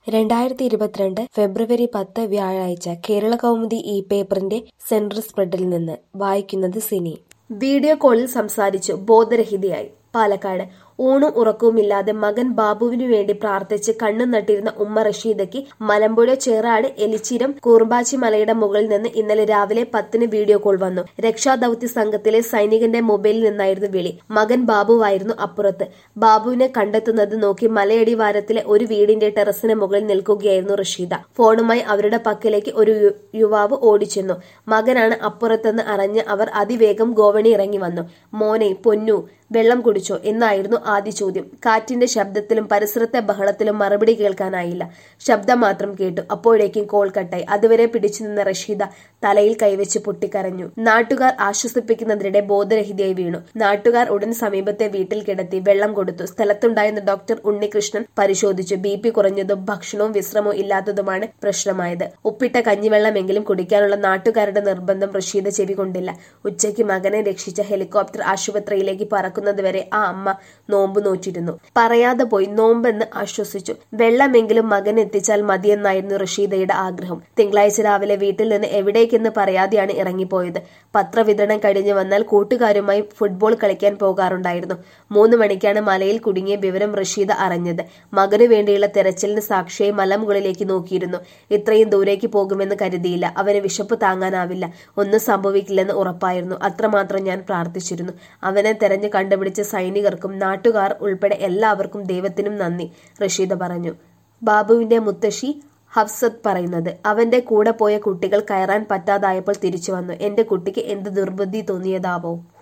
രണ്ടായിരത്തി ഇരുപത്തിരണ്ട് ഫെബ്രുവരി പത്ത് വ്യാഴാഴ്ച കേരള കൗമുദി ഈ പേപ്പറിന്റെ സെന്റർ സ്പ്രെഡിൽ നിന്ന് വായിക്കുന്നത് സിനി വീഡിയോ കോളിൽ സംസാരിച്ചു ബോധരഹിതയായി പാലക്കാട് ഊണും ഉറക്കവുമില്ലാതെ മകൻ ബാബുവിനു വേണ്ടി പ്രാർത്ഥിച്ച് കണ്ണു നട്ടിരുന്ന ഉമ്മ റഷീദയ്ക്ക് മലമ്പുഴ ചേറാട് എലിച്ചിരം കൂർബാച്ചി മലയുടെ മുകളിൽ നിന്ന് ഇന്നലെ രാവിലെ പത്തിന് വീഡിയോ കോൾ വന്നു രക്ഷാദൌത്യ സംഘത്തിലെ സൈനികന്റെ മൊബൈലിൽ നിന്നായിരുന്നു വിളി മകൻ ബാബുവായിരുന്നു അപ്പുറത്ത് ബാബുവിനെ കണ്ടെത്തുന്നത് നോക്കി മലയടിവാരത്തിലെ ഒരു വീടിന്റെ ടെറസിന് മുകളിൽ നിൽക്കുകയായിരുന്നു റഷീദ ഫോണുമായി അവരുടെ പക്കലേക്ക് ഒരു യു- യുവാവ് ഓടിച്ചെന്നു മകനാണ് അപ്പുറത്തെന്ന് അറിഞ്ഞ് അവർ അതിവേഗം ഗോവണി ഇറങ്ങി വന്നു മോനെ പൊന്നു വെള്ളം കുടിച്ചോ എന്നായിരുന്നു ആദ്യ ചോദ്യം കാറ്റിന്റെ ശബ്ദത്തിലും പരിസരത്തെ ബഹളത്തിലും മറുപടി കേൾക്കാനായില്ല ശബ്ദം മാത്രം കേട്ടു അപ്പോഴേക്കും കോൾ കട്ടായി അതുവരെ പിടിച്ചു നിന്ന റഷീദ തലയിൽ കൈവച്ച് പൊട്ടിക്കരഞ്ഞു നാട്ടുകാർ ആശ്വസിപ്പിക്കുന്നതിനിടെ ബോധരഹിതയായി വീണു നാട്ടുകാർ ഉടൻ സമീപത്തെ വീട്ടിൽ കിടത്തി വെള്ളം കൊടുത്തു സ്ഥലത്തുണ്ടായിരുന്ന ഡോക്ടർ ഉണ്ണികൃഷ്ണൻ പരിശോധിച്ചു ബി പി കുറഞ്ഞതും ഭക്ഷണവും വിശ്രമവും ഇല്ലാത്തതുമാണ് പ്രശ്നമായത് ഉപ്പിട്ട കഞ്ഞിവെള്ളമെങ്കിലും കുടിക്കാനുള്ള നാട്ടുകാരുടെ നിർബന്ധം റഷീദ ചെവി കൊണ്ടില്ല ഉച്ചയ്ക്ക് മകനെ രക്ഷിച്ച ഹെലികോപ്റ്റർ ആശുപത്രിയിലേക്ക് പറക്കുന്നതുവരെ ആ അമ്മ നോമ്പ് നോറ്റിരുന്നു പറയാതെ പോയി നോമ്പെന്ന് ആശ്വസിച്ചു വെള്ളമെങ്കിലും മകൻ എത്തിച്ചാൽ മതിയെന്നായിരുന്നു റഷീദയുടെ ആഗ്രഹം തിങ്കളാഴ്ച രാവിലെ വീട്ടിൽ നിന്ന് എവിടേക്കെന്ന് പറയാതെയാണ് ഇറങ്ങിപ്പോയത് പത്രവിതരണം കഴിഞ്ഞു വന്നാൽ കൂട്ടുകാരുമായി ഫുട്ബോൾ കളിക്കാൻ പോകാറുണ്ടായിരുന്നു മൂന്ന് മണിക്കാണ് മലയിൽ കുടുങ്ങിയ വിവരം റഷീദ അറിഞ്ഞത് മകനു വേണ്ടിയുള്ള തെരച്ചിലിന് സാക്ഷിയായി മലമുകളിലേക്ക് നോക്കിയിരുന്നു ഇത്രയും ദൂരേക്ക് പോകുമെന്ന് കരുതിയില്ല അവന് വിശപ്പ് താങ്ങാനാവില്ല ഒന്നും സംഭവിക്കില്ലെന്ന് ഉറപ്പായിരുന്നു അത്രമാത്രം ഞാൻ പ്രാർത്ഥിച്ചിരുന്നു അവനെ തെരഞ്ഞു കണ്ടുപിടിച്ച സൈനികർക്കും നാട്ടുകാർ ഉൾപ്പെടെ എല്ലാവർക്കും ദൈവത്തിനും നന്ദി റഷീദ പറഞ്ഞു ബാബുവിന്റെ മുത്തശ്ശി ഹഫ്സത്ത് പറയുന്നത് അവന്റെ കൂടെ പോയ കുട്ടികൾ കയറാൻ പറ്റാതായപ്പോൾ തിരിച്ചു വന്നു എന്റെ കുട്ടിക്ക് എന്ത് ദുർബുദ്ധി തോന്നിയതാവോ